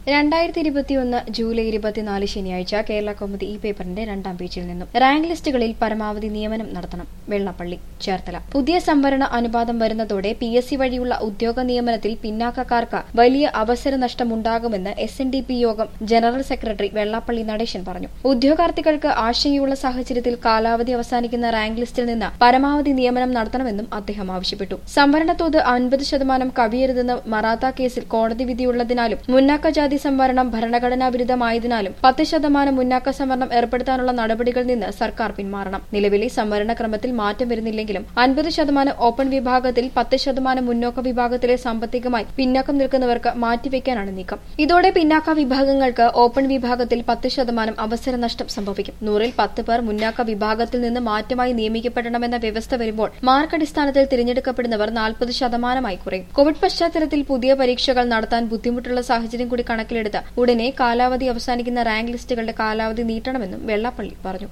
രണ്ടായിരത്തി ഇരുപത്തിയൊന്ന് ജൂലൈ ഇരുപത്തിനാല് ശനിയാഴ്ച കേരള കൗമുദി ഈ പേപ്പറിന്റെ രണ്ടാം പേജിൽ നിന്നും റാങ്ക് ലിസ്റ്റുകളിൽ പരമാവധി നിയമനം നടത്തണം വെള്ളപ്പള്ളി ചേർത്തല പുതിയ സംവരണ അനുപാതം വരുന്നതോടെ പി എസ് സി വഴിയുള്ള ഉദ്യോഗ നിയമനത്തിൽ പിന്നാക്കക്കാർക്ക് വലിയ അവസര നഷ്ടമുണ്ടാകുമെന്ന് എസ് എൻ ഡി പി യോഗം ജനറൽ സെക്രട്ടറി വെള്ളാപ്പള്ളി നടേശൻ പറഞ്ഞു ഉദ്യോഗാർത്ഥികൾക്ക് ആശങ്കയുള്ള സാഹചര്യത്തിൽ കാലാവധി അവസാനിക്കുന്ന റാങ്ക് ലിസ്റ്റിൽ നിന്ന് പരമാവധി നിയമനം നടത്തണമെന്നും അദ്ദേഹം ആവശ്യപ്പെട്ടു സംവരണ തോത് അൻപത് ശതമാനം കവിയരുതെന്ന് മറാത്ത കേസിൽ കോടതി വിധിയുള്ളതിനാലും മുന്നാക്ക ജാതി സംവരണം ഭരണഘടനാ വിരുദ്ധമായതിനാലും പത്ത് ശതമാനം മുന്നാക്ക സംവരണം ഏർപ്പെടുത്താനുള്ള നടപടികളിൽ നിന്ന് സർക്കാർ പിന്മാറണം നിലവിലെ സംവരണ ക്രമത്തിൽ മാറ്റം വരുന്നില്ലെങ്കിലും അൻപത് ശതമാനം ഓപ്പൺ വിഭാഗത്തിൽ പത്ത് ശതമാനം മുന്നോക്ക വിഭാഗത്തിലെ സാമ്പത്തികമായി പിന്നാക്കം നിൽക്കുന്നവർക്ക് മാറ്റിവെക്കാനാണ് നീക്കം ഇതോടെ പിന്നാക്ക വിഭാഗങ്ങൾക്ക് ഓപ്പൺ വിഭാഗത്തിൽ പത്ത് ശതമാനം അവസര നഷ്ടം സംഭവിക്കും നൂറിൽ പത്ത് പേർ മുന്നാക്ക വിഭാഗത്തിൽ നിന്ന് മാറ്റമായി നിയമിക്കപ്പെടണമെന്ന വ്യവസ്ഥ വരുമ്പോൾ മാർക്ക് അടിസ്ഥാനത്തിൽ തിരഞ്ഞെടുക്കപ്പെടുന്നവർ നാൽപ്പത് ശതമാനമായി കുറയും കോവിഡ് പശ്ചാത്തലത്തിൽ പുതിയ പരീക്ഷകൾ നടത്താൻ ബുദ്ധിമുട്ടുള്ള സാഹചര്യം കൂടി കണക്കിലെടുത്ത് ഉടനെ കാലാവധി അവസാനിക്കുന്ന റാങ്ക് ലിസ്റ്റുകളുടെ കാലാവധി നീട്ടണമെന്നും വെള്ളാപ്പള്ളി പറഞ്ഞു